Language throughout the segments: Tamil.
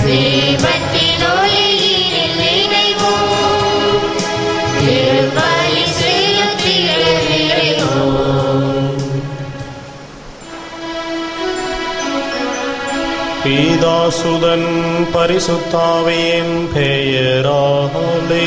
தீபத்தின் ஒளியினில் நினைவோம் திருப்பலி செலுத்திட விரைவோம் பீதாசுதன் பரிசுத்தாவியின் பெயராலே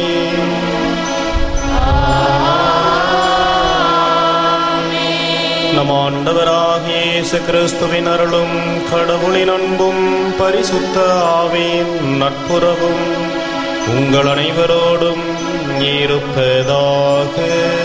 நம் ஆண்டவராகிய இயேசு கிறிஸ்துவின் அருளும் கடவுளின் அன்பும் பரிசுத்த ஆவியின் நட்புறவும் உங்கள் அனைவரோடும் இருப்பதாக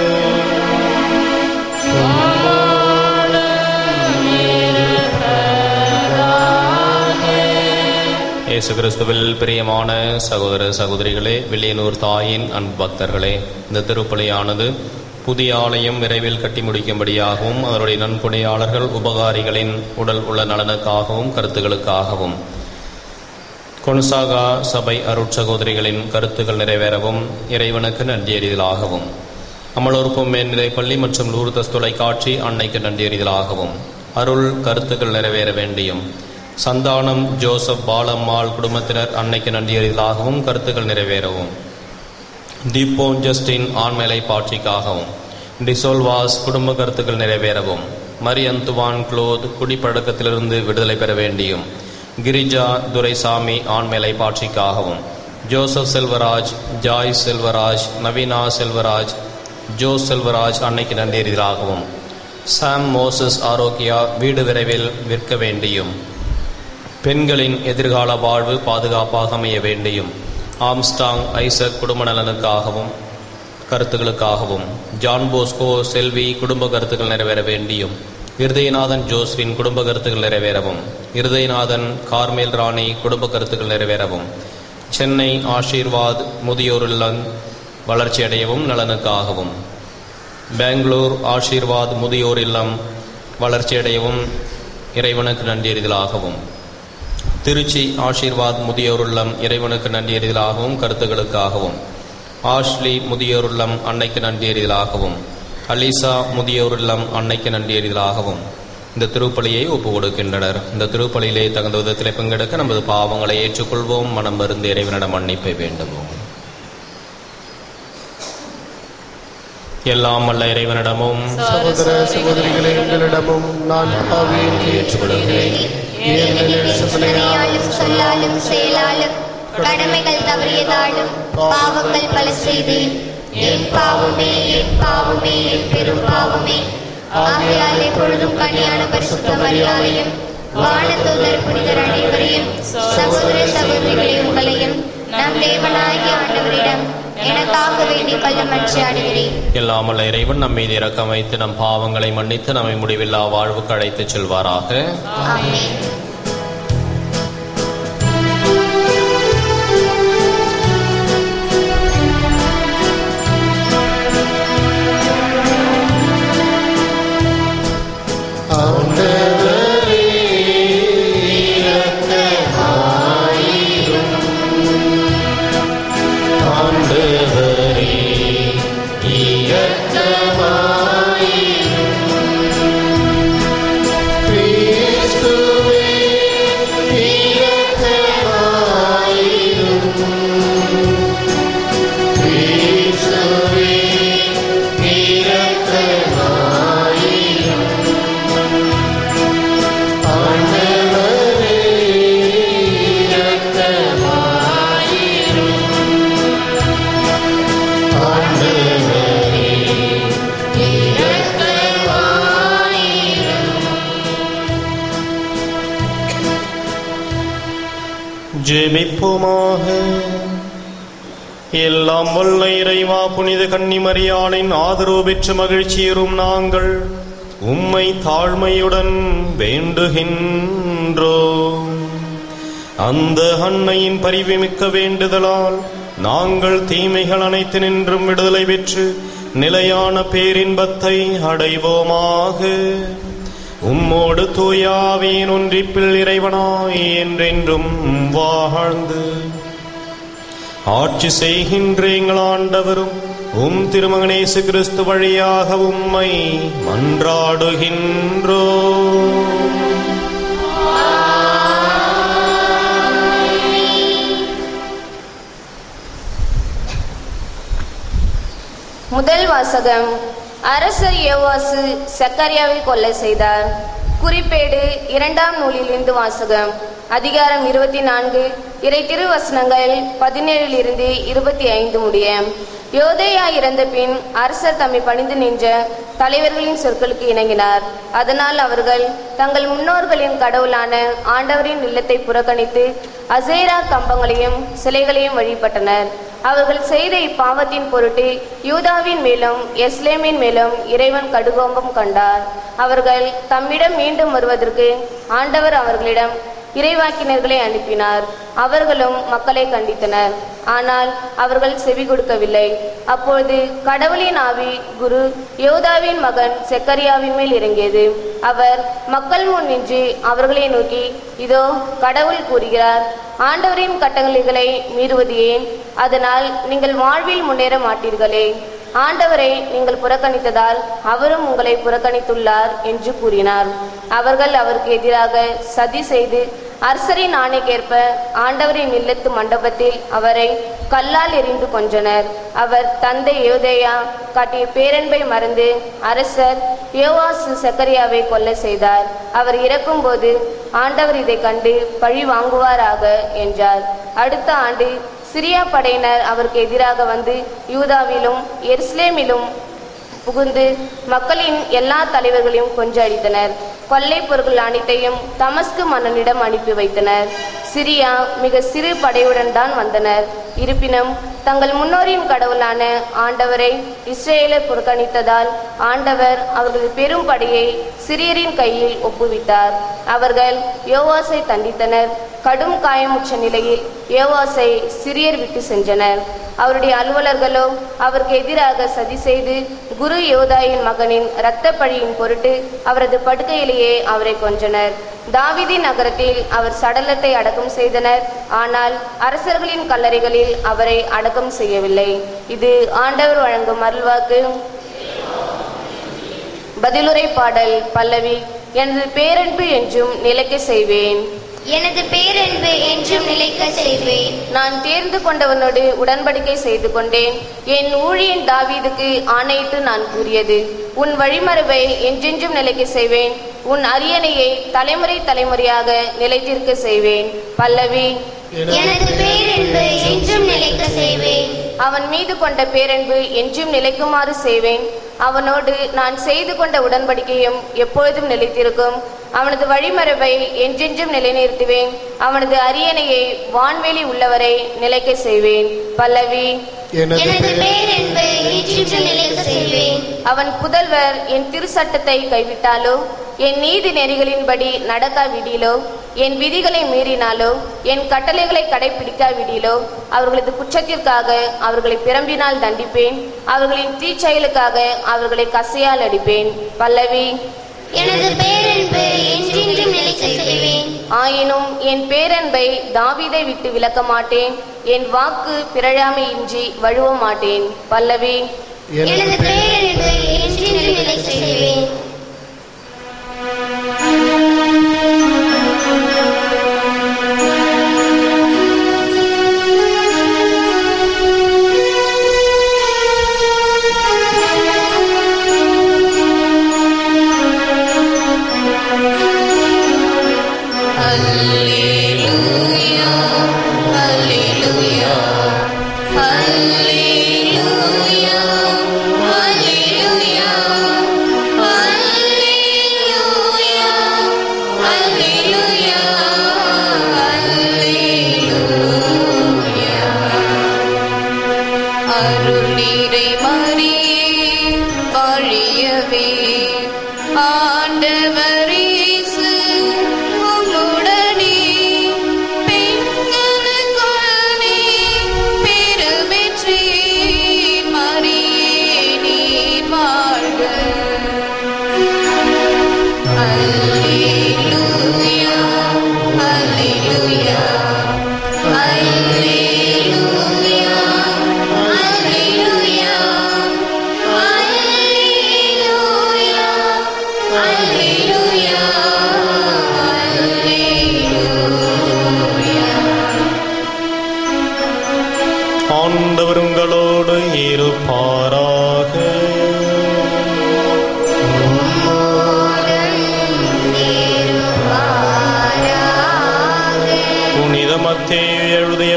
இயேசு கிறிஸ்துவில் பிரியமான சகோதர சகோதரிகளே வில்லியனூர் தாயின் அன்பு பக்தர்களே இந்த திருப்பலியானது புதிய ஆலயம் விரைவில் கட்டி முடிக்கும்படியாகவும் அதனுடைய நன்கொடையாளர்கள் உபகாரிகளின் உடல் உள்ள நலனுக்காகவும் கருத்துக்களுக்காகவும் கொன்சாகா சபை அருட்சகோதரிகளின் கருத்துக்கள் நிறைவேறவும் இறைவனுக்கு நன்றியறிதலாகவும் அமலோர்க்கும் மேல்நிலை பள்ளி மற்றும் லூர்தஸ் தொலைக்காட்சி அன்னைக்கு நன்றியறிதலாகவும் அருள் கருத்துக்கள் நிறைவேற வேண்டியும் சந்தானம் ஜோசப் பாலம்மாள் குடும்பத்தினர் அன்னைக்கு நன்றியறிதலாகவும் கருத்துக்கள் நிறைவேறவும் தீபோ ஜஸ்டின் ஆண்மேலை பாட்சிக்காகவும் டிசோல்வாஸ் குடும்ப கருத்துக்கள் நிறைவேறவும் மரி அந்துவான் குளோத் குடிப்பழக்கத்திலிருந்து விடுதலை பெற வேண்டியும் கிரிஜா துரைசாமி ஆண்மேலை பாட்சிக்காகவும் Joseph Selvaraj Joy Selvaraj Naveena Selvaraj Jo Selvaraj அன்னைக்கு நன்றீர்களாகவும் சாம் மோசஸ் ஆரோக்கியா வீடு விரைவில் விற்க வேண்டியும் பெண்களின் எதிர்கால வாழ்வு பாதுகாப்பாக அமைய வேண்டியும் ஆம்ஸ்டாங் ஐசக் குடும்ப நலனுக்காகவும் கருத்துக்களுக்காகவும் ஜான் போஸ்கோ செல்வி குடும்ப கருத்துக்கள் நிறைவேற வேண்டியும் இருதயநாதன் ஜோஸ்வின் குடும்ப கருத்துக்கள் நிறைவேறவும் இருதயநாதன் கார்மேல் ராணி குடும்ப கருத்துக்கள் நிறைவேறவும் சென்னை ஆஷீர்வாத் முதியோர் இல்லம் வளர்ச்சியடையவும் நலனுக்காகவும் பெங்களூர் ஆஷீர்வாத் முதியோர் இல்லம் வளர்ச்சியடையவும் இறைவனுக்கு நன்றியறிதலாகவும் திருச்சி ஆஷீர்வாத் முதியோர் இல்லம் இறைவனுக்கு நன்றியறிதலாகவும் கருத்துக்களுக்காகவும் ஆஷ்லி முதியோர் இல்லம் அன்னைக்கு நன்றியறிதலாகவும் அலிசா முதியோர் இல்லம் அன்னைக்கு நன்றியறிதலாகவும் இந்த திருப்பலியை ஒப்பு கொடுக்கின்றனர் இந்த திருப்பலியிலே தகுந்த விதத்திலே பங்கெடுக்க நமது பாவங்களை ஏற்றுக்கொள்வோம் மனம் மருந்து இறைவனிடம் மன்னிப்பை வேண்டுவோம் எல்லாம் வல்ல இறைவனிடமும் சகோதர சகோதரிகளே எங்களிடமும் நான் பாவியை ஏற்றுக்கொள்கிறேன் ஏனெனில் சிந்தனையாலும் சொல்லாலும் செயலாலும் கடமைகள் தவறியதாலும் பாவங்கள் பல செய்தேன் என் பாவமே என் பாவமே என் பெரும் பாவமே ஆகையால் எப்பொழுதும் கனியான பரிசுத்த மரியாதையும் வானதூதர் புனிதர் அனைவரையும் சகோதர சகோதரிகளே உங்களையும் நம் தேவனாகிய ஆண்டவரிடம் எனக்காக வேண்டிக் கொள்ள மன்றாடுகிறேன் எல்லாம் வல்ல இறைவன் நம் மீது இரக்கம் வைத்து நம் பாவங்களை மன்னித்து நம்மை முடிவில்லா வாழ்வுக்கு அழைத்துச் செல்வாராக ஆமென் ஆண்டவரே ஆண்டவரே கிறிஸ்துவே இரக்கமாயிரும் கிறிஸ்துவே இரக்கமாயிரும் ஆண்டவரே இரக்கமாயிரும் ஆண்டவரே இரக்கமாயிரும் ஜெபிப்போமாக எல்லாம் வல்ல இறைவா புனித கன்னிமரியாளின் ஆதரவு பெற்று மகிழ்ச்சியுறும் நாங்கள் உம்மை தாழ்மையுடன் வேண்டுகின்றோம் அந்த அன்னையின் பரிவுமிக்க வேண்டுதலால் நாங்கள் தீமைகள் அனைத்து நின்றும் விடுதலை பெற்று நிலையான பேரின்பத்தை அடைவோமாக உம்மோடு தூயாவியின் ஒன்றிப்பில் இறைவனாய் என்றென்றும் வாழ்ந்து ஆட்சி செய்கின்ற எங்கள் ஆண்டவரும் உம் திருமகனேசு கிறிஸ்து வழியாக உம்மை மன்றாடுகின்றோ வாசகம் அரசர் யோவாசு சக்கரியாவை கொலை செய்தார் குறிப்பேடு இரண்டாம் நூலிலிருந்து வாசகம் அதிகாரம் இருபத்தி நான்கு இறை திருவசனங்கள் பதினேழிலிருந்து இருபத்தி ஐந்து முடிய யோதேயா இறந்த பின் அரசர் தம்மை பணிந்து நின்ற தலைவர்களின் சொற்களுக்கு இணங்கினார் அதனால் அவர்கள் தங்கள் முன்னோர்களின் கடவுளான ஆண்டவரின் இல்லத்தை புறக்கணித்து அசேரா கம்பங்களையும் சிலைகளையும் வழிபட்டனர் அவர்கள் செய்த இப்பாவத்தின் பொருட்டு யூதாவின் மேலும் எஸ்லேமின் மேலும் இறைவன் கடுகோபம் கண்டார் அவர்கள் தம்மிடம் மீண்டும் வருவதற்கு ஆண்டவர் அவர்களிடம் இறைவாக்கினர்களை அனுப்பினார் அவர்களும் மக்களை கண்டித்தனர் ஆனால் அவர்கள் செவி கொடுக்கவில்லை அப்பொழுது கடவுளின் ஆவி குரு யோதாவின் மகன் செக்கரியாவின் மேல் இறங்கியது அவர் மக்கள் முன் நின்று அவர்களை நோக்கி இதோ கடவுள் கூறுகிறார் ஆண்டவரின் கட்டளைகளை மீறுவது ஏன் அதனால் நீங்கள் வாழ்வில் முன்னேற மாட்டீர்களே ஆண்டவரை நீங்கள் புறக்கணித்ததால் அவரும் உங்களை புறக்கணித்துள்ளார் என்று கூறினார் அவர்கள் அவருக்கு எதிராக சதி செய்து அரசரின் ஆணைக்கேற்ப ஆண்டவரின் இல்லத்து மண்டபத்தில் அவரை கல்லால் எறிந்து கொன்றனர் அவர் தந்தை யோதேயா காட்டிய பேரன்பை மறந்து அரசர் யோவாசு சக்கரியாவை கொல்ல செய்தார் அவர் இறக்கும்போது ஆண்டவர் இதை கண்டு பழி வாங்குவாராக என்றார் அடுத்த ஆண்டு சிரியா படையினர் அவருக்கு எதிராக வந்து யூதாவிலும் எருசலேமிலும் புகுந்து மக்களின் எல்லா தலைவர்களையும் கொன்றழித்தனர் கொள்ளை பொருட்கள் அனைத்தையும் தமஸ்கு மன்னனிடம் அனுப்பி வைத்தனர் சிரியா மிக சிறு படையுடன் தான் வந்தனர் இருப்பினும் தங்கள் முன்னோரின் கடவுளான ஆண்டவரை இஸ்ரேலர் புறக்கணித்ததால் ஆண்டவர் அவர்கள் பெரும் படையை சிறியரின் கையில் ஒப்புவித்தார் அவர்கள் யோவாசை தண்டித்தனர் கடும் காயமுற்ற நிலையில் யோவாசை சிறியர் விட்டு சென்றனர் அவருடைய அலுவலர்களோ அவருக்கு எதிராக சதி செய்து குரு யோதாயின் மகனின் இரத்த பழியின் பொருட்டு அவரது படுக்கையிலேயே அவரை கொன்றனர் தாவிதி நகரத்தில் அவர் சடலத்தை அடக்கம் செய்தனர் ஆனால் அரசர்களின் கல்லறைகளில் அவரை அடக்கம் செய்யவில்லை இது ஆண்டவர் வழங்கும் அருள்வாக்கு பதிலுரை பாடல் பல்லவி எனது பேரன்பு என்றும் நிலைக்க செய்வேன் எனது பேரன்பு என்றும் நிலைக்க செய்வேன் நான் தேர்ந்து கொண்டவனோடு உடன்படிக்கை செய்து கொண்டேன் என் ஊழியன் தாவீதுக்கு ஆணையிட்டு நான் கூறியது உன் வழிமரபை என்றென்றும் நிலைக்க செய்வேன் உன் அரியணையை தலைமுறை தலைமுறையாக நிலைத்திருக்க செய்வேன் பல்லவி எனது பேரன்பு என்றும் நிலைக்க செய்வேன் அவன் மீது கொண்ட பேரன்பு என்றும் நிலைக்குமாறு செய்வேன் அவனோடு நான் செய்து கொண்ட உடன்படிக்கையும் எப்பொழுதும் நிலைத்திருக்கும் அவனது வழிமரபை என்றென்றும் நிலைநிறுத்துவேன் அவனது அரியணையை வான்வெளி உள்ளவரை நிலைக்க செய்வேன் பல்லவி எனது பேரன்பு என்றும் நிலைக்க செய்வேன் அவன் புதல்வர் என் திருச்சட்டத்தை கைவிட்டாலோ என் நீதி நெறிகளின்படி நடக்காவிடிலோ என் விதிகளை மீறினாலோ என் கட்டளைகளை கடைபிடிக்காவிடிலோ அவர்களது குற்றத்திற்காக அவர்களை பிறம்பினால் தண்டிப்பேன் அவர்களின் தீச்செயலுக்காக அவர்களை கசையால் அடிப்பேன் பல்லவி எனது பேரன்பு என்றென்றும் நிலைக்க செய்வேன் ஆயினும் என் பேரன்பை தாவீதை விட்டு விலக்க மாட்டேன் என் வாக்கு பிறழாமையின்றி வழுவ மாட்டேன் பல்லவி எனது பேரன்பு என்றென்றும் நிலைக்க செய்வேன் அருளிரை மறியே வாழியவே ஆண்டவரேசு உம்முடனே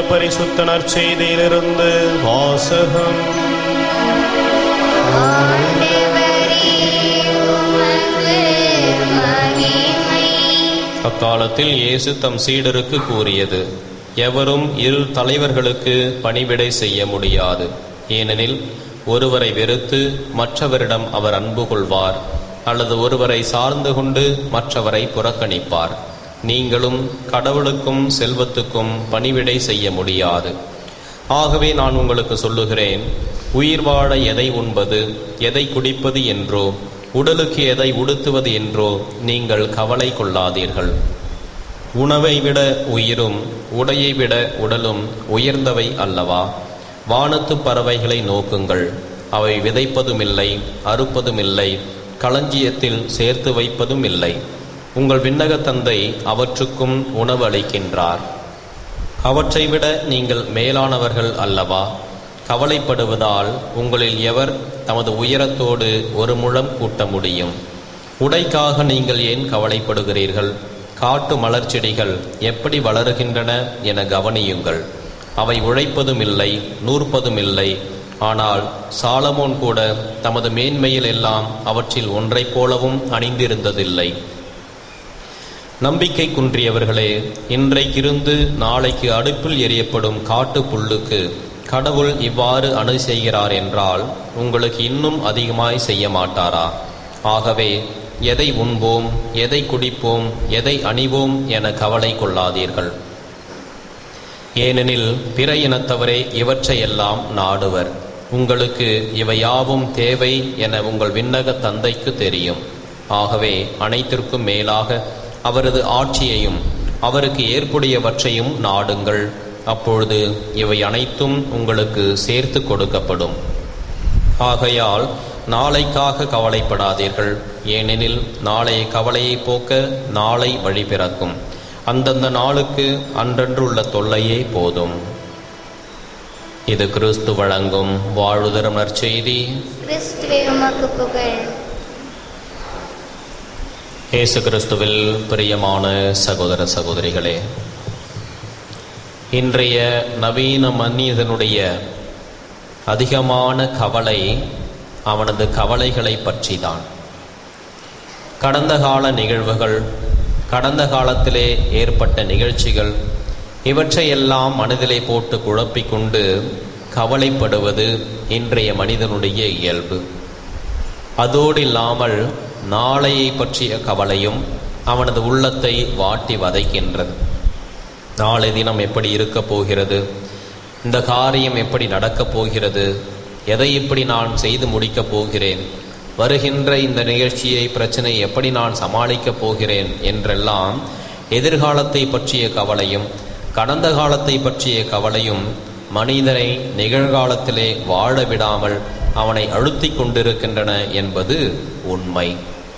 பரிசுத்த நற்செய்தியிலிருந்து வாசகம் ஆண்டவரே உமக்கு மகிமை அக்காலத்தில் இயேசு தம் சீடருக்கு கூறியது எவரும் இரு தலைவர்களுக்கு பணிவிடை செய்ய முடியாது ஏனெனில் ஒருவரை வெறுத்து மற்றவரிடம் அவர் அன்பு கொள்வார் அல்லது ஒருவரை சார்ந்து கொண்டு மற்றவரை புறக்கணிப்பார் நீங்களும் கடவுளுக்கும் செல்வத்துக்கும் பணிவிடை செய்ய முடியாது ஆகவே நான் உங்களுக்கு சொல்லுகிறேன் உயிர் வாழ எதை உண்பது எதை குடிப்பது என்றோ உடலுக்கு எதை உடுத்துவது என்றோ நீங்கள் கவலை கொள்ளாதீர்கள் உணவை விட உயிரும் உடையை விட உடலும் உயர்ந்தவை அல்லவா வானத்து பறவைகளை நோக்குங்கள் அவை விதைப்பதுமில்லை அறுப்பதுமில்லை களஞ்சியத்தில் சேர்த்து வைப்பதும் இல்லை உங்கள் விண்ணக தந்தை அவற்றுக்கும் உணவு அளிக்கின்றார் அவற்றை விட நீங்கள் மேலானவர்கள் அல்லவா கவலைப்படுவதால் உங்களில் எவர் தமது உயரத்தோடு ஒரு முழம் கூட்ட முடியும் உடைக்காக நீங்கள் ஏன் கவலைப்படுகிறீர்கள் காட்டு மலர்ச்செடிகள் எப்படி வளருகின்றன என கவனியுங்கள் அவை உழைப்பதும் இல்லை நூற்பதும் இல்லை ஆனால் சாலமோன் கூட தமது மேன்மையில் எல்லாம் அவற்றில் ஒன்றைப் போலவும் அணிந்திருந்ததில்லை நம்பிக்கை குன்றியவர்களே இன்றைக்கிருந்து நாளைக்கு அடுப்பில் எரியப்படும் காட்டு புல்லுக்கு கடவுள் இவ்வாறு அணு செய்கிறார் என்றால் உங்களுக்கு இன்னும் அதிகமாய் செய்ய மாட்டாரா ஆகவே எதை உண்போம் எதை குடிப்போம் எதை அணிவோம் என கவலை கொள்ளாதீர்கள் ஏனெனில் பிற இனத்தவரே இவற்றையெல்லாம் நாடுவர் உங்களுக்கு இவை யாவும் தேவை என உங்கள் விண்ணக தந்தைக்கு தெரியும் ஆகவே அனைத்திற்கும் மேலாக அவரது ஆட்சியையும் அவருக்கு ஏற்புடையவற்றையும் நாடுங்கள் அப்பொழுது இவை அனைத்தும் உங்களுக்கு சேர்த்து கொடுக்கப்படும் ஆகையால் நாளைக்காக கவலைப்படாதீர்கள் ஏனெனில் நாளைய கவலையை போக்க நாளை வழி பிறக்கும் அந்தந்த நாளுக்கு அன்றன்றுள்ள தொல்லையே போதும் இது கிறிஸ்து வழங்கும் வாழ்வுதரும் நற்செய்தி கிறிஸ்துவே உமக்கு புகழ் இயேசு கிறிஸ்துவில் பிரியமான சகோதர சகோதரிகளே இன்றைய நவீன மனிதனுடைய அதிகமான கவலை அவனது கவலைகளை பற்றிதான் கடந்த கால நிகழ்வுகள் கடந்த காலத்திலே ஏற்பட்ட நிகழ்ச்சிகள் இவற்றையெல்லாம் மனதிலே போட்டு குழப்பிக் கொண்டு கவலைப்படுவது இன்றைய மனிதனுடைய இயல்பு அதோடு இல்லாமல் நாளையை பற்றிய கவலையும் அவனது உள்ளத்தை வாட்டி வதைக்கின்றது நாளை தினம் எப்படி இருக்கப் போகிறது இந்த காரியம் எப்படி நடக்கப் போகிறது எதை இப்படி நான் செய்து முடிக்கப் போகிறேன் வருகின்ற இந்த நிகழ்ச்சியை பிரச்சனை எப்படி நான் சமாளிக்கப் போகிறேன் என்றெல்லாம் எதிர்காலத்தை பற்றிய கவலையும் கடந்த காலத்தை பற்றிய கவலையும் மனிதனை நிகழ்காலத்திலே வாழ விடாமல் அவனை அழுத்திக் கொண்டிருக்கின்றன என்பது உண்மை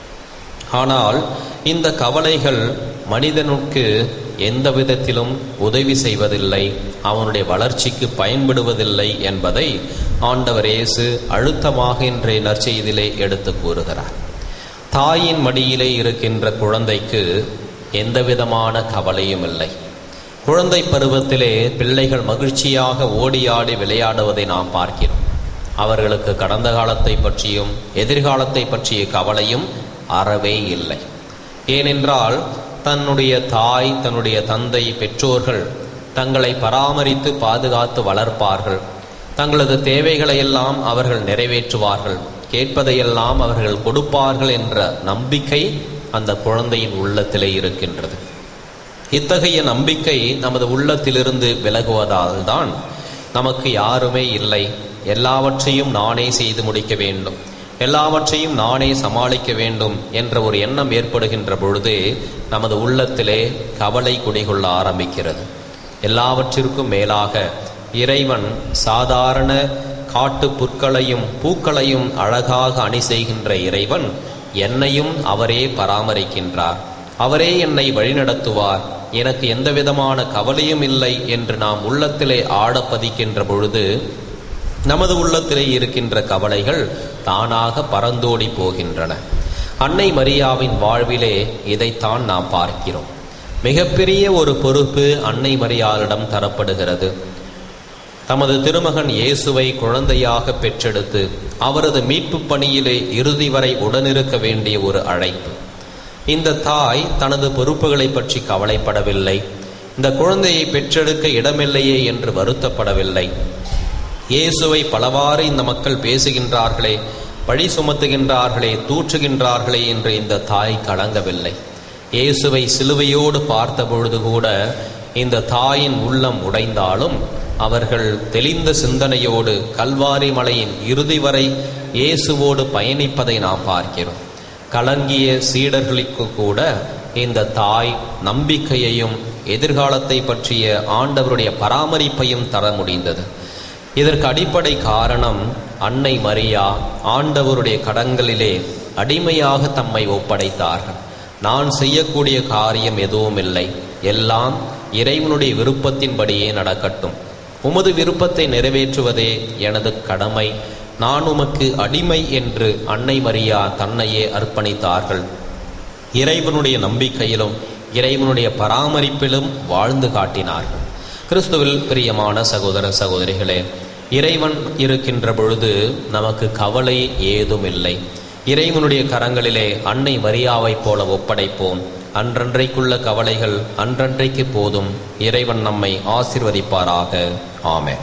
ஆனால் இந்த கவலைகள் மனிதனுக்கு எந்த விதத்திலும் உதவி செய்வதில்லை அவனுடைய வளர்ச்சிக்கு பயன்படுவதில்லை என்பதை ஆண்டவர் இயேசு அழுத்தமாக இன்றைய நற்செய்தியிலே எடுத்து கூறுகிறார் தாயின் மடியிலே இருக்கின்ற குழந்தைக்கு எந்த விதமான கவலையும் இல்லை குழந்தை பருவத்திலே பிள்ளைகள் மகிழ்ச்சியாக ஓடியாடி விளையாடுவதை நாம் பார்க்கிறோம் அவர்களுக்கு கடந்த காலத்தை பற்றியும் எதிர்காலத்தை பற்றிய கவலையும் அறவே இல்லை ஏனென்றால் தன்னுடைய தாய் தன்னுடைய தந்தை பெற்றோர்கள் தங்களை பராமரித்து பாதுகாத்து வளர்ப்பார்கள் தங்களது தேவைகளை எல்லாம் அவர்கள் நிறைவேற்றுவார்கள் கேட்பதையெல்லாம் அவர்கள் கொடுப்பார்கள் என்ற நம்பிக்கை அந்த குழந்தையின் உள்ளத்திலே இருக்கின்றது இத்தகைய நம்பிக்கை நமது உள்ளத்திலிருந்து விலகுவதால் தான் நமக்கு யாருமே இல்லை எல்லாவற்றையும் நானே செய்து முடிக்க வேண்டும் எல்லாவற்றையும் நானே சமாளிக்க வேண்டும் என்ற ஒரு எண்ணம் ஏற்படுகின்ற பொழுதே நமது உள்ளத்திலே கவலை குடிகொள்ள ஆரம்பிக்கிறது எல்லாவற்றிற்கும் மேலாக இறைவன் சாதாரண காட்டு புற்களையும் பூக்களையும் அழகாக அணி செய்கின்ற இறைவன் என்னையும் அவரே பராமரிக்கின்றார் அவரே என்னை வழிநடத்துவார் எனக்கு எந்த விதமான கவலையும் இல்லை என்று நாம் உள்ளத்திலே ஆழப் பதிக்கின்ற பொழுது நமது உள்ளத்திலே இருக்கின்ற கவலைகள் தானாக பறந்தோடி போகின்றன அன்னை மரியாவின் வாழ்விலே இதைத்தான் நாம் பார்க்கிறோம் மிகப்பெரிய ஒரு பொறுப்பு அன்னை மரியாளிடம் தரப்படுகிறது தமது திருமகன் இயேசுவை குழந்தையாக பெற்றெடுத்து அவரது மீட்பு பணியிலே இறுதி வரை உடனிருக்க வேண்டிய ஒரு அழைப்பு இந்த தாய் தனது பொறுப்புகளை பற்றி கவலைப்படவில்லை இந்த குழந்தையை பெற்றெடுக்க இடமில்லையே என்று வருத்தப்படவில்லை இயேசுவை பலவாறு இந்த மக்கள் பேசுகின்றார்களே பழி சுமத்துகின்றார்களே தூற்றுகின்றார்களே என்று இந்த தாய் கலங்கவில்லை இயேசுவை சிலுவையோடு பார்த்த பொழுது கூட இந்த தாயின் உள்ளம் உடைந்தாலும் அவர்கள் தெளிந்த சிந்தனையோடு கல்வாரி மலையின் இறுதி வரை இயேசுவோடு பயணிப்பதை நாம் பார்க்கிறோம் கலங்கிய சீடர்களுக்கு கூட இந்த தாய் நம்பிக்கையையும் எதிர்காலத்தை பற்றிய ஆண்டவருடைய பராமரிப்பையும் தர முடிந்தது இதற்கு அடிப்படை காரணம் அன்னை மரியா ஆண்டவருடைய கடன்களிலே அடிமையாக தம்மை ஒப்படைத்தார்கள் நான் செய்யக்கூடிய காரியம் எதுவும் இல்லை எல்லாம் இறைவனுடைய விருப்பத்தின்படியே நடக்கட்டும் உமது விருப்பத்தை நிறைவேற்றுவதே எனது கடமை நான் உமக்கு அடிமை என்று அன்னை மரியா தன்னையே அர்ப்பணித்தார்கள் இறைவனுடைய நம்பிக்கையிலும் இறைவனுடைய பராமரிப்பிலும் வாழ்ந்து காட்டினார்கள் கிறிஸ்துவில் பிரியமான சகோதர சகோதரிகளே இறைவன் இருக்கின்ற பொழுது நமக்கு கவலை ஏதும் இல்லை இறைவனுடைய கரங்களிலே அன்னை மரியாவைப் போல ஒப்படைப்போம் அன்றன்றைக்குள்ள கவலைகள் அன்றன்றைக்கு போதும் இறைவன் நம்மை ஆசிர்வதிப்பாராக ஆமென்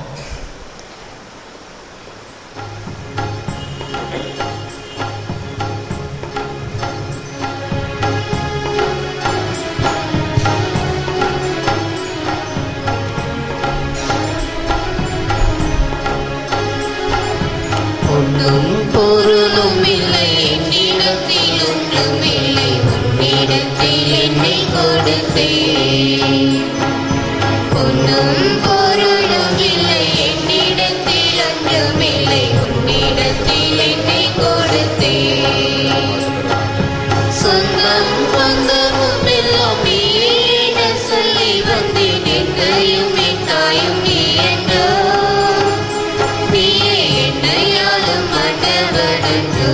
ஒன்றும் பொருளும் இல்லை என்னிடத்தில் ஒன்றுமில்லை உன்னிடத்தில் என்னை கொடுத்தேன் பொன்னும் பொருளும் இல்லை என்னிடத்தில் ஒன்றுமில்லை உன்னிடத்தில் என்னை கொடுத்தேன் சொந்தம் பந்தமும் எல்லாம் நீயே என சொல்லி வந்தேன் என்னையும் என் தாயும் நீ என்றோ நீயே என்னையாலும் ஆண்டவனன்றோ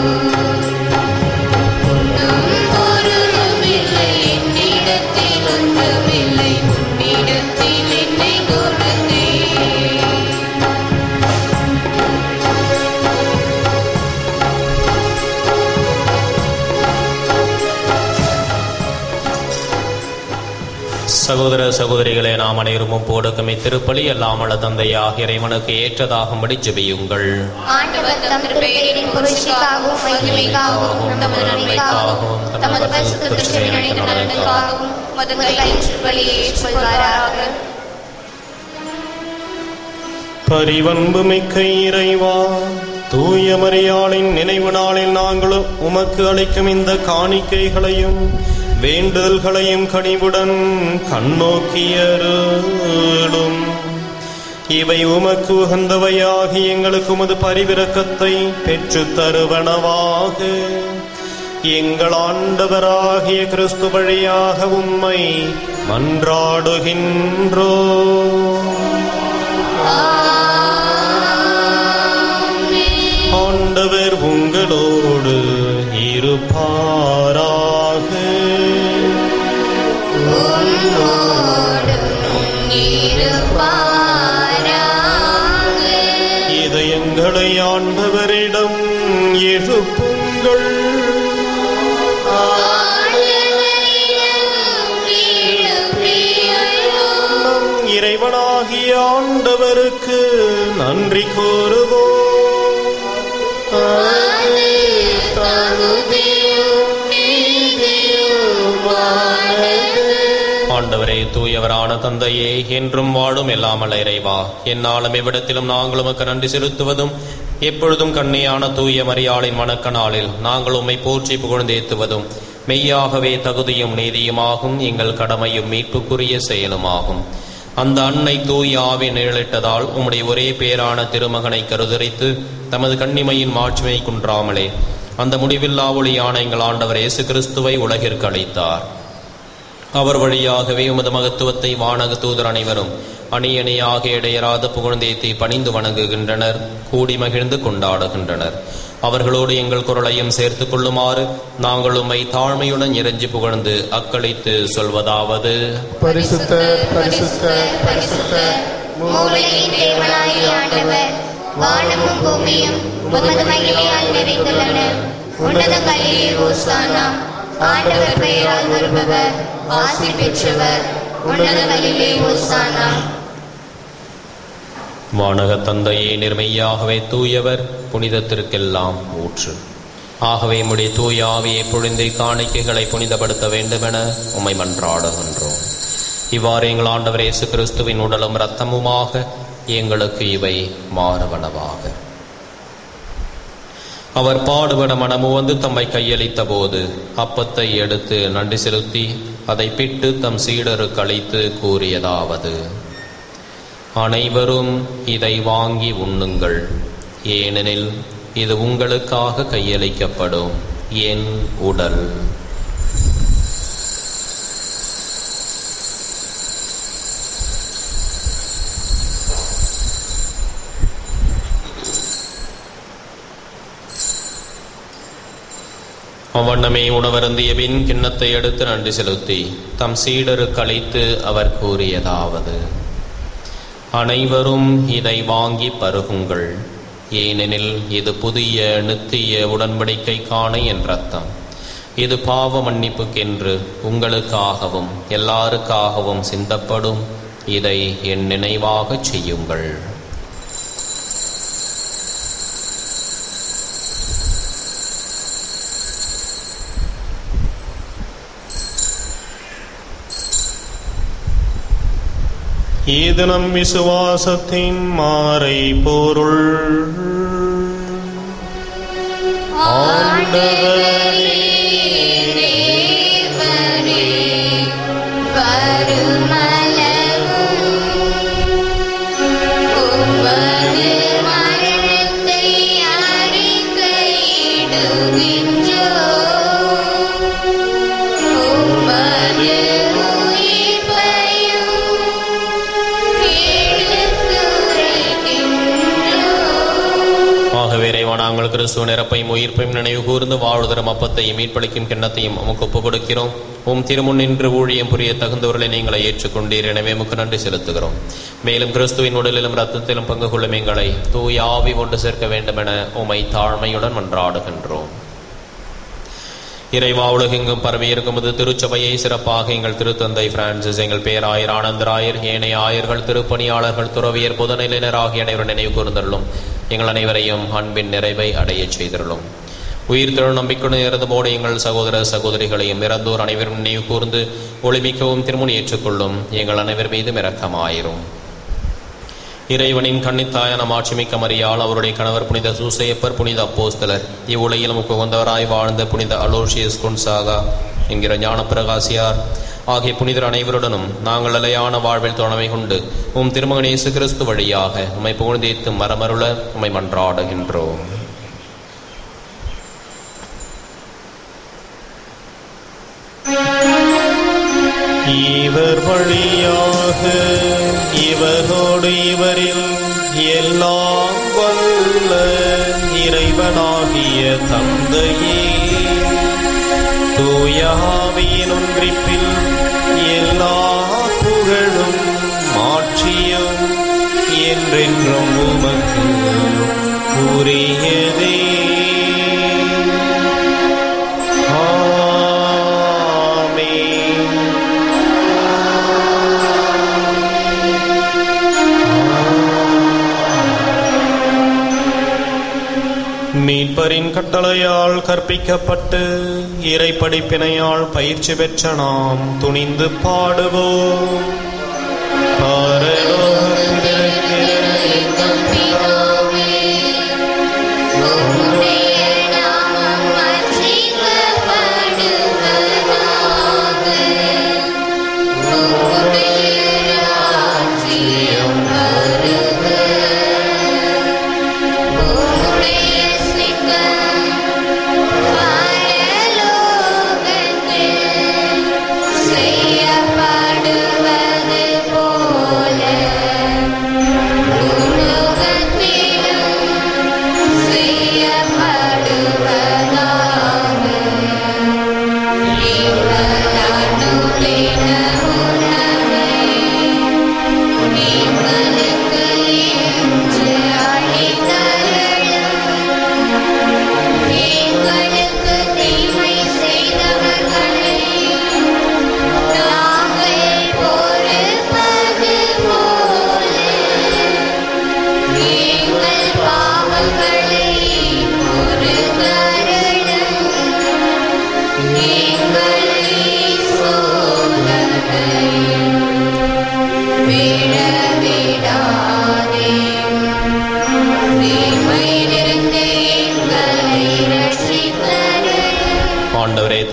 உன்னும் பொருளும் இல்லை என்னிடத்தில் ஒன்றுமில்லை உன்னிடத்தில் என்னை கொடுத்தேன் சகோதர சகோதரிகளே நாம் அனைவரும் ஒப்போடுக்கும் இத்திருப்பலி எல்லாமல தந்தையாக இறைவனுக்கு ஏற்றதாகும்படி ஜெபியுங்கள் ஆண்டவர் தம் திருப்பெயரின் புரட்சிக்காகவும் மகிமைக்காகவும் நமது நன்மைக்காகவும் தமது பரிசுத்த திருச்சபையின் அனைத்து நலனுக்காகவும் மது கயிற்று வழியை ஏற்றுக்கொள்வாராக பரிவன்பு மிக்க இறைவா தூய மரியாளின் நினைவு நாளில் நாங்கள் உமக்கு அளிக்கும் இந்த காணிக்கைகளையும் வேண்டுதல்களையும் கனிவுடன் கண்ணோக்கியருளும் இவை உமக்கு உகந்தவையாகி எங்களுக்கு உமது பரிவிரக்கத்தை பெற்றுத் தருவனவாக எங்கள் ஆண்டவராகிய கிறிஸ்து வழியாக உம்மை மன்றாடுகின்றோ ஆண்டவர் உங்களோடு இருப்பாராக இதயங்களை ஆண்டவரிடம் எழுப்புங்கள் நம் இறைவனாகிய ஆண்டவருக்கு நன்றி கூறுவோம் அது தகுதியும் நீதியுமானது. ஆண்டவரே தூயவரான தந்தையே என்றும் வாழும் எல்லாமல்ல இறைவா என்னாலும் எவ்விடத்திலும் நாங்கள் உமக்கு நன்றி செலுத்துவதும் எப்பொழுதும் கண்ணியான தூய மரியாளின் வணக்க நாளில் நாங்கள் உம்மை போற்றி புகழ்ந்தேத்துவதும் மெய்யாகவே தகுதியும் நீதியுமாகும் எங்கள் கடமையும் மீட்புக்குரிய செயலுமாகும் அந்த அன்னை தூய ஆவி நிழலிட்டதால் உம்முடைய ஒரே பேரான திருமகனை கருதரித்து தமது கண்ணிமையின் மாட்சிமை குன்றாமலே அந்த முடிவில்லா ஒளியான எங்கள் ஆண்டவர் இயேசு கிறிஸ்துவை உலகிற்கு அளித்தார் அவர் வழியாகவே உமது மகத்துவத்தை வானக தூதர் அனைவரும் அணி அணியாக இடையராது புகழ்ந்தேத்தி பணிந்து வணங்குகின்றனர் கூடி மகிழ்ந்து கொண்டாடுகின்றனர் அவர்களோடு எங்கள் குரலையும் சேர்த்துக் கொள்ளுமாறு நாங்கள் உம்மை தாழ்மையுடன் இறைஞ்சி புகழ்ந்து அக்களித்து சொல்வதாவது பரிசுத்தர் பரிசுத்தர் பரிசுத்தர் மூளையின் தேவனாகிய ஆண்டவர் வானமும் பூமியும் உமது மகிமையால் நிறைந்துள்ளன உன்னதங்களிலே ஓசானா ஆண்டவர் பெயரால் வருபவர் ஆசி பெற்றவர் உன்னதங்களிலே ஓசானா வானக தந்தையே நிர்மையாகவே தூயவர் புனிதத்திற்கெல்லாம் ஊற்று ஆகவே முடி தூய ஆவியை பொழிந்து காணிக்கைகளை புனிதப்படுத்த வேண்டுமென உம்மை மன்றாடுகின்றோம் இவ்வாறு எங்கள் ஆண்டவர் இயேசு கிறிஸ்துவின் உடலும் இரத்தமுமாக எங்களுக்கு இவை மாறுவனவாக அவர் பாடுபட மனமு வந்து தம்மை கையளித்த போது அப்பத்தை எடுத்து நன்றி செலுத்தி அதை பிட்டு தம் சீடருக்கு அளித்து கூறியதாவது அனைவரும் இதை வாங்கி உண்ணுங்கள் ஏனெனில் இது உங்களுக்காக கையளிக்கப்படும் என் உடல் அவ்வண்ணமே உணவருந்திய பின் கிண்ணத்தை எடுத்து நன்றி செலுத்தி தம் சீடருக்கு அளித்து அவர் கூறியதாவது அனைவரும் இதை வாங்கி பருகுங்கள் ஏனெனில் இது புதிய நித்திய உடன்படிக்கைக்கான என் ரத்தம் இது பாவ மன்னிப்புக்கென்று உங்களுக்காகவும் எல்லாருக்காகவும் சிந்தப்படும் இதை என் நினைவாகச் செய்யுங்கள் இது நம் விசுவாசத்தின் மாறை பொருள் ஆண்டவரே தேவரே வருமளவும் உமது மரணத்தை அறிக்கையிடுகின்றோம். உமது உயிர்ப்பையும் எடுத்துரைக்கின்றோம். ஆகவே இறைவா நாங்கள் கிறிஸ்துவ நிரப்பையும் உயிர்ப்பையும் நினைவு கூர்ந்து வாழ்தரும் அப்பத்தையும் மீட்பளிக்கும் கிண்ணத்தையும் உமக்கு ஒப்புக் கொடுக்கிறோம் உம் திருமுன் நின்று ஊழியம் புரிய தகுந்தவர்களை நீங்களை ஏற்றுக்கொண்டீர் எனவே உமக்கு நன்றி செலுத்துகிறோம் மேலும் கிறிஸ்துவின் உடலிலும் ரத்தத்திலும் பங்கு கொள்ளும் எங்களை தூய ஆவி கொண்டு சேர்க்க வேண்டுமென உமை தாழ்மையுடன் மன்றாடுகின்றோம் இறைவா உலகெங்கும் பரவியிருக்கும் இது திருச்சபையை சிறப்பாக எங்கள் திருத்தந்தை பிரான்சிஸ் எங்கள் பேராயர் ஆனந்தராயர் ஏனைய ஆயர்கள் திருப்பணியாளர்கள் துறவியர் பொதுநிலையினர் ஆகிய அனைவரும் நினைவு கூர்ந்தருளும் எங்கள் அனைவரையும் அன்பின் நிறைவை அடையச் செய்தருளும் உயிர் திரு நம்பிக்கையுடன் இறந்தபோடு எங்கள் சகோதர சகோதரிகளையும் இறந்தோர் அனைவரும் நினைவு கூர்ந்து ஒளிமிக்கவும் திருமுன் ஏற்றுக்கொள்ளும் எங்கள் அனைவர் மீதும் இரக்கமாயிரும் இறைவனின் கன்னித்தாயான மாட்சிமிக்க மரியாள் அவருடைய கணவர் புனித சூசையப்பர் புனித அப்போஸ்தலர் இவ்வுலகிலும் உகந்தவராய் வாழ்ந்த புனித அலோஷியஸ் குன்சாகா என்கிற ஞான பிரகாசியார் ஆகிய புனிதர் அனைவருடனும் நாங்கள் நிலையான வாழ்வில் துணை கொண்டு உம் திருமகன் இயேசு கிறிஸ்து வழியாக உம்மை புகழ்ந்தேத்து மரமருள உம்மை மன்றாடுகின்றோம் இவர் வழியாக இவரோடு இவரில் எல்லாம் வல்ல இறைவனாகிய தந்தையே தூயாவியின் ஒன்றிப்பில் எல்லா புகழும் மாட்சியும் என்றென்றும் உமக்கு உரியதே ஆமென் மீட்பரின் கட்டளையால் கற்பிக்கப்பட்டு இறை படிப்பினையால் பயிற்சி பெற்ற நாம் துணிந்து பாடுவோம் பரலோகத்திலிருக்கிற எங்கள் பிதாவே, உம்முடைய நாமம் மகிமைப்படுவதாக. உம்முடைய ராஜ்யம் வருக. உம்முடைய சித்தம் பரலோகத்தில் செய்யப்படுவது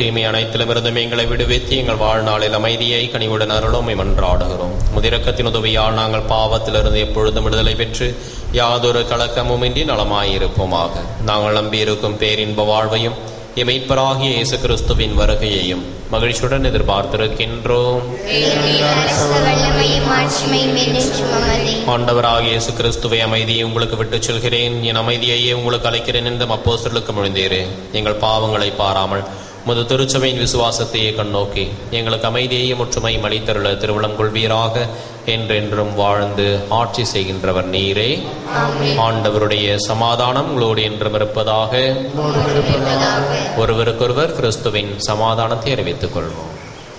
தீமை அனைத்திலுமிருந்தும் எங்களை விடுவித்து எங்கள் வாழ்நாளில் அமைதியை கனிவுடன் அருளோமை மன்றாடுகிறோம் முதிரக்கத்தின் உதவியால் நாங்கள் பாவத்திலிருந்து எப்பொழுதும் விடுதலை பெற்று யாதொரு கலக்கமுமின்றி நலமாயிருப்போமாக நாங்கள் நம்பியிருக்கும் பேரின்ப வாழ்வையும் இமைப்பராகிய இயேசு கிறிஸ்துவின் வருகையையும் மகிழ்ச்சியுடன் எதிர்பார்த்திருக்கின்றோம் ஏனெனில் அரசு வல்லமையும் ஆட்சிமையும் என்றென்றும் அமர்ந்தே ஆண்டவராகிய இயேசு கிறிஸ்துவை அமைதியை உங்களுக்கு விட்டுச் செல்கிறேன் என் அமைதியையே உங்களுக்கு அளிக்கிறேன் என்று அப்போஸ்தலருக்கு மொழிந்தீரேன் எங்கள் பாவங்களை பாராமல் முது திருச்சபையின் விசுவாசத்தையே கண்ணோக்கி எங்களுக்கு அமைதியையும் ஒற்றுமையும் அளித்தருள திருவிழம் கொள்வீராக என்றென்றும் வாழ்ந்து ஆட்சி செய்கின்றவர் நீரே ஆண்டவருடைய சமாதானம் உங்களோடு என்றும் இருப்பதாக ஒருவருக்கொருவர் கிறிஸ்துவின் சமாதானத்தை அறிவித்துக் கொள்வோம்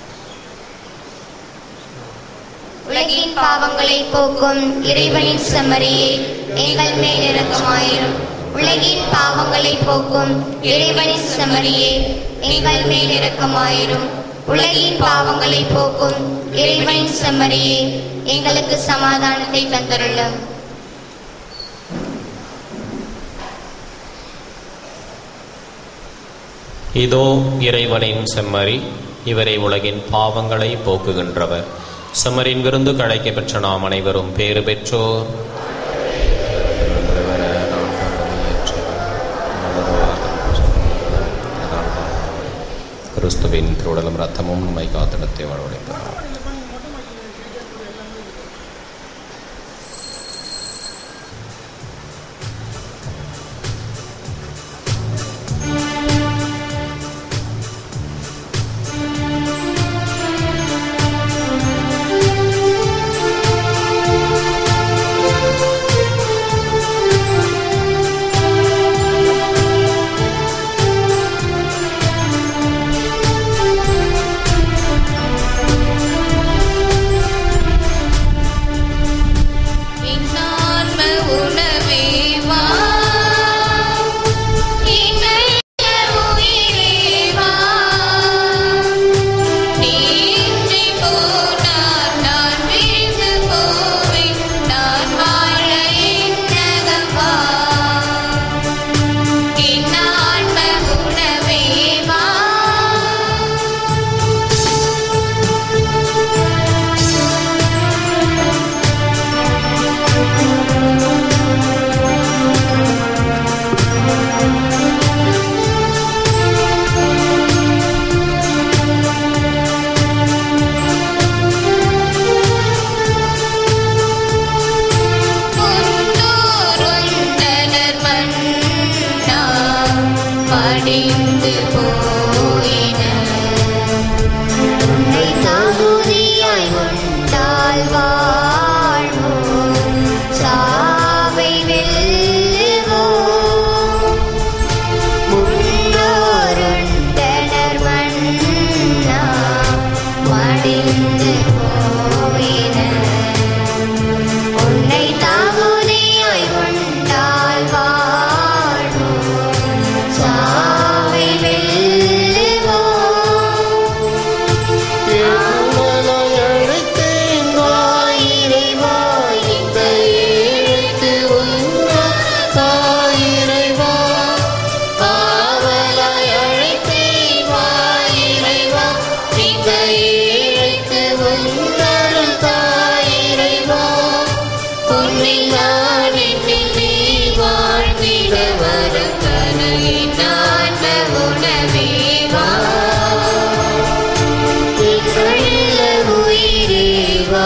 உலகின் பாவங்களை போக்கும் இறைவனின் செம்மறியே எங்கள் மேல் இரக்கமாயிரும் உலகின் பாவங்களை போக்கும் இறைவனின் செம்மறியே எங்கள் மேல் இரக்கமாயிரும் உலகின் பாவங்களை போக்கும் இறைவனின் செம்மறியே எங்களுக்கு சமாதானத்தை தந்தருளும் இதோ இறைவனின் செம்மறி இவரை உலகின் பாவங்களை போக்குகின்றவர் செம்மறின் விருந்து கழைக்க பெற்ற நாம் அனைவரும் பேறு பெற்றோர் கிறிஸ்துவின் திருடலும் ரத்தமும் நம்மை காத்திடத்தை வரவழைப்பார் இன்னார்ம உணவே வா இணைய உயிரே வா நீன்றி போனார் நான் வீழ்ந்து போவேன் நான் வாழ என்னகம் வா இன்னார்ம உணவே வா முன்னோருந்தனர் மன்னா மடிந்து போயினர் உன்னை தகுதியாய் உண்டால் வாழ்வோம் சாவை வெல்லுவோம் முன்னோருண்டனர் மன்னா மடிந்து போயினர் உன்னை தகுதியாய் உண்டால் வாழ்வோம் சாவை வெல்லுவோம் உணவே வா உள்ள உயிரே வா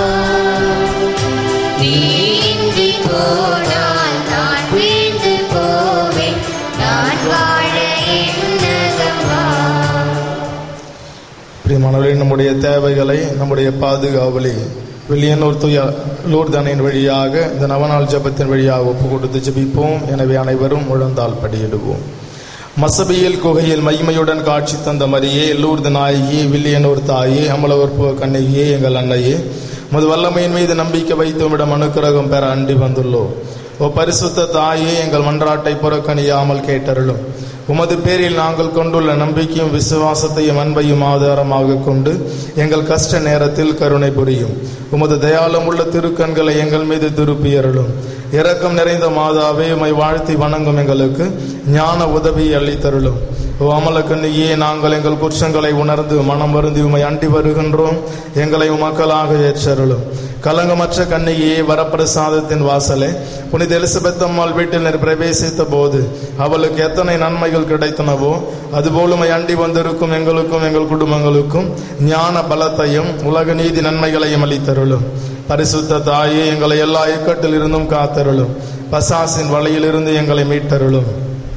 நீந்தி போனால் நான் வீழ்ந்து போவேன் நான் வாழ என்னகம் வா பிரியமானவர்களே நம்முடைய தேவைகளை நம்முடைய பாதுகாவலை வில்லியனூர் துய லூர்தனின் வழியாக இந்த நவநாள் ஜெபத்தின் வழியாக ஒப்பு கொடுத்து ஜெபிப்போம் எனவே அனைவரும் முழந்தால் படியிடுவோம் மசபியில் குகையில் மகிமையுடன் காட்சி தந்த மரியே லூர்து நாயகி வில்லியனூர் தாயே அமலவற்புவ கண்ணிகையே எங்கள் அன்னையே முது வல்லமையின் மீது நம்பிக்கை வைத்து உம்மிடம் அனுக்கிரகம் பெற அண்டி வந்துள்ளோம் ஓ பரிசுத்த தாயே எங்கள் மன்றாட்டை புறக்கணியாமல் கேட்டருளும் உமது பேரில் நாங்கள் கொண்டுள்ள நம்பிக்கையும் விசுவாசத்தையும் அன்பையும் ஆதாரமாக கொண்டு எங்கள் கஷ்ட நேரத்தில் கருணை புரியும் உமது தயாளம் உள்ள திருக்கண்களை எங்கள் மீது திருப்பியருளும் இரக்கம் நிறைந்த மாதாவே உமை வாழ்த்தி வணங்கும் எங்களுக்கு ஞான உதவி அளித்தருளும் ஓ அமலக்கண்ணியே நாங்கள் எங்கள் குற்றங்களை உணர்ந்து மனம் வருந்தி உமை அண்டி வருகின்றோம் எங்களை மக்களாக ஏற்றருளும் கலங்கமற்ற கண்ணியே வரப்பிரசாதத்தின் வாசலே புனித எலிசபெத் அம்மாள் வீட்டில் நீர் பிரவேசித்த போது அவளுக்கு எத்தனை நன்மைகள் கிடைத்தனவோ அதுபோல் உமை அண்டி வந்திருக்கும் எங்களுக்கும் எங்கள் குடும்பங்களுக்கும் ஞான பலத்தையும் உலக நீதி நன்மைகளையும் அளித்தருளும் பரிசுத்த தாயே எங்களை எல்லா இக்கட்டில் இருந்தும் காத்தருளும் பசாசின் வழியிலிருந்து எங்களை மீட்டருளும்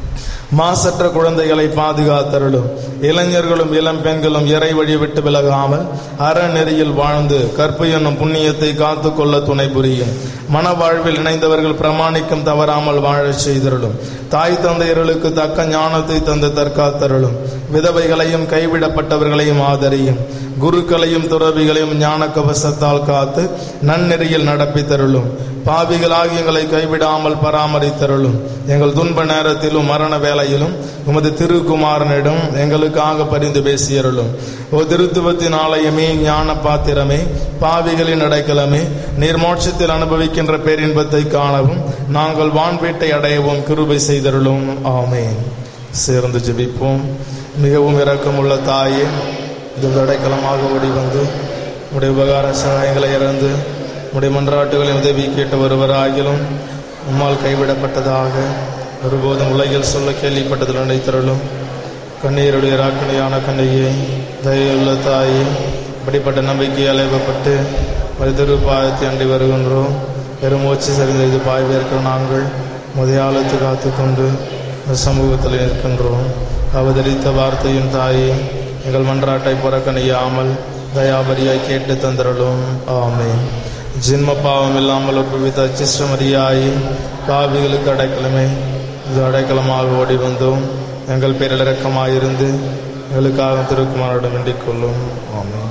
மாசற்ற குழந்தைகளை பாதுகாத்தருளும் இளைஞர்களும் இளம் பெண்களும் இறை வழி விட்டு விலகாமல் அறநெறியில் வாழ்ந்து கற்பு என்னும் புண்ணியத்தை காத்துக்கொள்ள துணை புரியும் மனவாழ்வில் இணைந்தவர்கள் பிரமாணிக்கம் தவறாமல் வாழச் செய்தருளும் தாய் தந்தையர்களுக்கு தக்க ஞானத்தை தந்து தற்காத்தருளும் விதவைகளையும் கைவிடப்பட்டவர்களையும் ஆதரியும் குருக்களையும் துறவிகளையும் ஞான கவசத்தால் காத்து நன்னெறியில் நடப்பித்தருளும் பாவிகளாகி எங்களை கைவிடாமல் பராமரித்தருளும் எங்கள் துன்ப நேரத்திலும் மரண வேளையிலும் உமது திருக்குமாரனிடம் எங்களுக்காக பரிந்து பேசியருளும் ஓ திருத்துவத்தின் ஆலயமே ஞான பாத்திரமே பாவிகளின் அடைக்கலமே நீர் மோட்சத்தில் அனுபவிக்கின்ற பேரின்பத்தை காணவும் நாங்கள் வான்வீட்டை அடையவும் கிருபை செய்தருளும் ஆமென் சேர்ந்து ஜெபிப்போம் மிகவும் இரக்கமுள்ள தாயே இது அடைக்கலமாக ஓடி வந்து உடைய உபகார சகாயங்களை இறந்து உடைய மன்றாட்டுகளின் உதவி கேட்டு வருவராகிலும் உம்மால் கைவிடப்பட்டதாக ஒருபோதும் உலகில் சொல்ல கேள்விப்பட்டதில் நினைத்தருளும் கண்ணீருடைய ராக்கணியான கண்ணையே தயவுள்ள தாயே இப்படிப்பட்ட நம்பிக்கையால் ஏவப்பட்டு மருத்துவ பாயத்தை அண்டி வருகின்றோம் பெருமூச்சு சரிந்த இது பாய்வேற்கிற நாங்கள் முதையாளத்து காத்துக்கொண்டு இந்த சமூகத்தில் நிற்கின்றோம் அவதரித்த வார்த்தையின் தாயே எங்கள் மன்றாட்டை புறக்கணியாமல் தயாபரியாய் கேட்டு தந்திரலும் ஆமென் ஜென்ம பாவம் இல்லாமல் ஒப்புவித்த அச்சிஷ்டமரியாயி பாவிகளுக்கு அடைக்கலமே இது அடைக்கலமாக ஓடி வந்தோம் எங்கள் பேரில் இரக்கமாயிருந்து எங்களுக்காக திருக்குமாரிடம் வேண்டிக் கொள்ளும் ஆமென்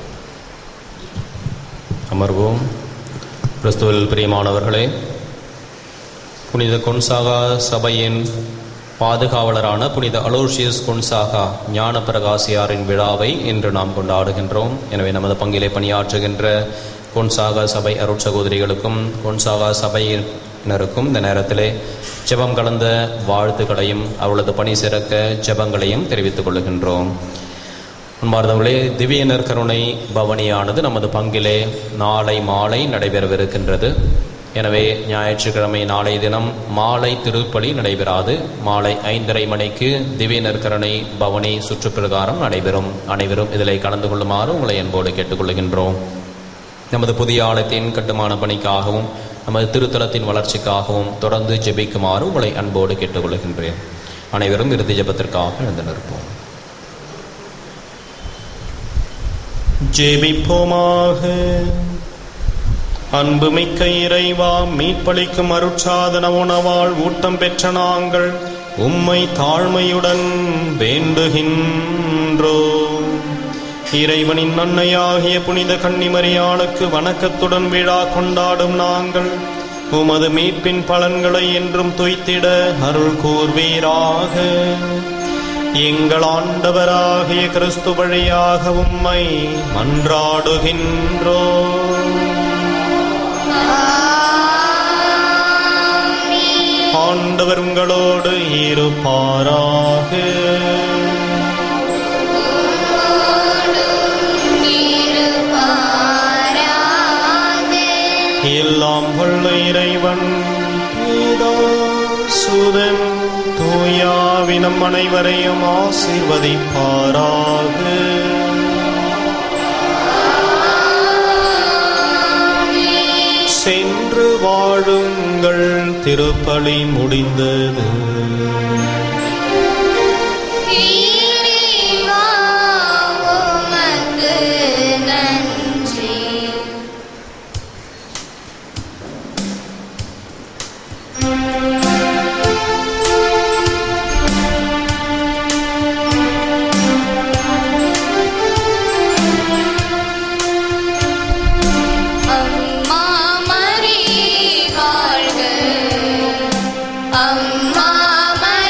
அமர்வோம் கிறிஸ்துவில் பிரியமானவர்களே புனித கொன்சாகா சபையின் பாதுகாவலரான புனித அலோஷியஸ் கொன்சாகா ஞான பிரகாசியாரின் விழாவை இன்று நாம் கொண்டாடுகின்றோம் எனவே நமது பங்கிலே பணியாற்றுகின்ற கொன்சாகா சபை அருட்சகோதரிகளுக்கும் கொன்சாகா சபையினருக்கும் இந்த நேரத்திலே ஜெபம் கலந்த வாழ்த்துக்களையும் அவளது பணி சிறக்க ஜெபங்களையும் தெரிவித்துக் கொள்கின்றோம் அன்பார்ந்தவர்களே திவ்ய நற்கருணை பவனியானது நமது பங்கிலே நாளை மாலை நடைபெறவிருக்கின்றது எனவே ஞாயிற்றுக்கிழமை நாளை தினம் மாலை திருப்பலி நடைபெறாது மாலை ஐந்தரை மணிக்கு திவ்ய நற்கருணை பவனி சுற்றுப்பிரகாரம் நடைபெறும் அனைவரும் இதில் கலந்து கொள்ளுமாறு உங்களை அன்போடு கேட்டுக்கொள்கின்றோம் நமது புதிய ஆலயத்தின் கட்டுமான பணிக்காகவும் நமது திருத்தலத்தின் வளர்ச்சிக்காகவும் தொடர்ந்து ஜெபிக்குமாறு உங்களை அன்போடு கேட்டுக்கொள்கின்றேன் அனைவரும் இறுதி ஜெபத்திற்காக எழுந்து நிற்போம் ஜெபிப்போமாக அன்புமிக்க இறைவா மீட்பளிக்கும் அருட்சாதன உணவால் ஊட்டம் பெற்ற நாங்கள் உம்மை தாழ்மையுடன் வேண்டுகின்றோம் இறைவனின் அன்னையாகிய புனித கன்னிமரியாளுக்கு வணக்கத்துடன் விழா கொண்டாடும் நாங்கள் உமது மீட்பின் பலன்களை என்றும் துய்த்திட அருள் கூர்வீராக எங்கள் ஆண்டவராகிய கிறிஸ்து வழியாக உம்மை மன்றாடுகின்றோம் ஆண்டவர் உங்களோடு இருப்பாராக எல்லாம் வல்ல இறைவன் பிதா, சுதன் தூயாவினம் அனைவரையும் ஆசீர்வதிப்பாராக சென்று வாழுங்கள் திருப்பலி முடிந்தது இறைவா, உமக்கு நன்றி அம்மா மரி வாழ்க அம்மா மரி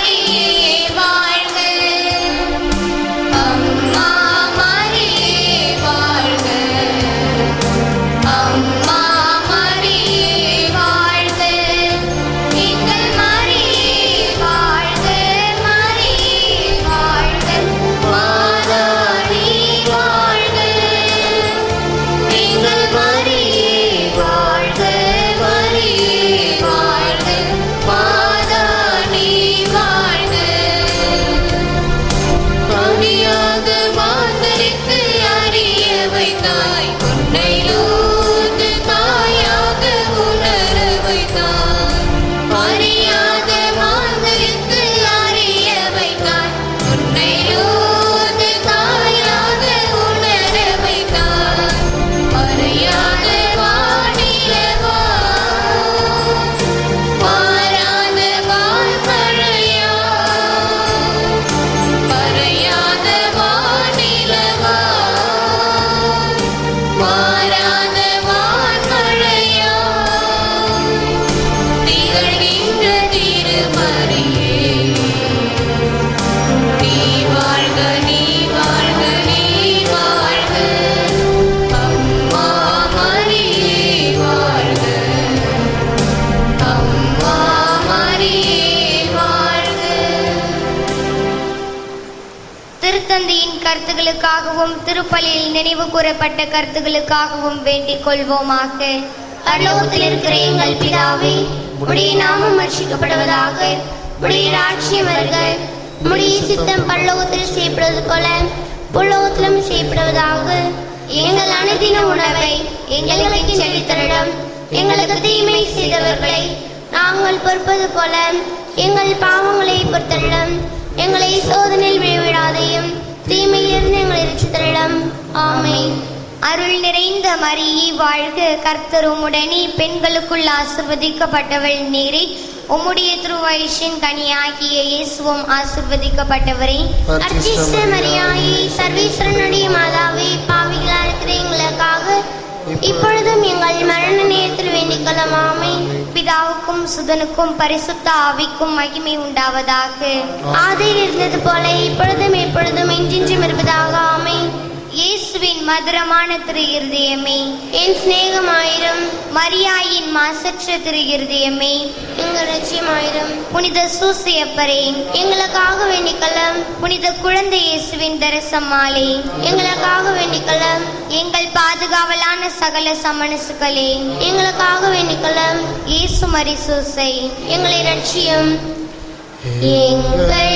கருத்துகளுக்காகவும் திருப்பலியில் நினைவு கூறப்பட்ட கருத்துகளுக்காகவும் வேண்டிக் கொள்வோமாக பரலோகத்தில் இருக்கிற எங்கள் பிதாவே உடைய நாமம் ரட்சிக்கப்படுவதாக உடைய ராட்சியம் வருக உடைய சித்தம் பரலோகத்தில் செய்யப்படுவது போல புலோகத்திலும் செய்யப்படுவதாக எங்கள் அனுதின உணவை எங்களுக்கு செலுத்தரிடம் எங்களுக்கு தீமை செய்தவர்களை நாங்கள் பொறுப்பது போல எங்கள் பாவங்களை பொறுத்தரிடம் எங்களை சோதனையில் விழுவிடாதையும் தீமையிலிருந்து எங்களை ரட்சித்தரிடம் ஆமென் அருள் நிறைந்த மரியே வாழ்க கர்த்தர் உம்முடனே பெண்களுக்குள் ஆசிர்வதிக்கப்பட்டவள் நீரே உம்முடைய திருவயிற்றின் கனியாகிய இயேசுவும் ஆசிர்வதிக்கப்பட்டவரே அர்ச்சிஷ்ட மரியாயே சர்வேஸ்வரனுடைய மாதாவே பாவிகளா இருக்கிற எங்களுக்காக இப்பொழுதும் எங்கள் மரண நேரத்தில் வேண்டிக்கலாம் ஆமென் பிதாவுக்கும் சுதனுக்கும் பரிசுத்த ஆவிக்கும் மகிமை உண்டாவதாக ஆதியில் இருந்தது போல இப்பொழுதும் எப்பொழுதும் என்றென்றும் இருப்பதாக ஆமென் இயேசுவின் மதுரமான திரு இருதயமே என் சிநேகமாயிரம் மரியாயின் மாசற்ற திரு இருதயமே எங்கள் லட்சியமாயிரம் புனித சூசியப்பரே எங்களுக்காக வேண்டிக்கலாம் புனித குழந்தை இயேசுவின் தரசம்மாளே எங்களுக்காக வேண்டிக்கலாம் எங்கள் பாதுகாவலான சகல சமணசுகளே எங்களுக்காக வேண்டிக்கலாம் இயேசு மரிசூசை எங்களை ரட்சியும் எங்கள்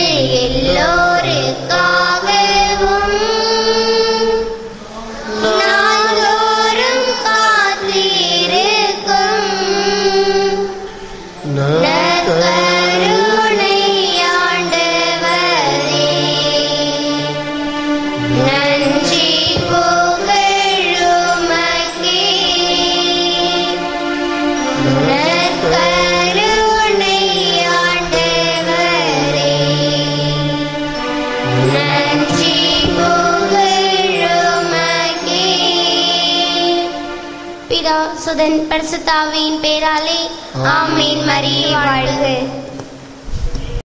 எல்லோருக்காகவும் நாள்தோறும் காத்திருக்கும் நற்கருணை ஆண்டவரே, நன்றி புகழுமக்கே. நற்கருணை ஆண்டவரே, நன்றி புகழுமக்கே. பிதா சுதன் பரிசுத்தாவின் பேராலே ஆமீன் மரியே வாழ்க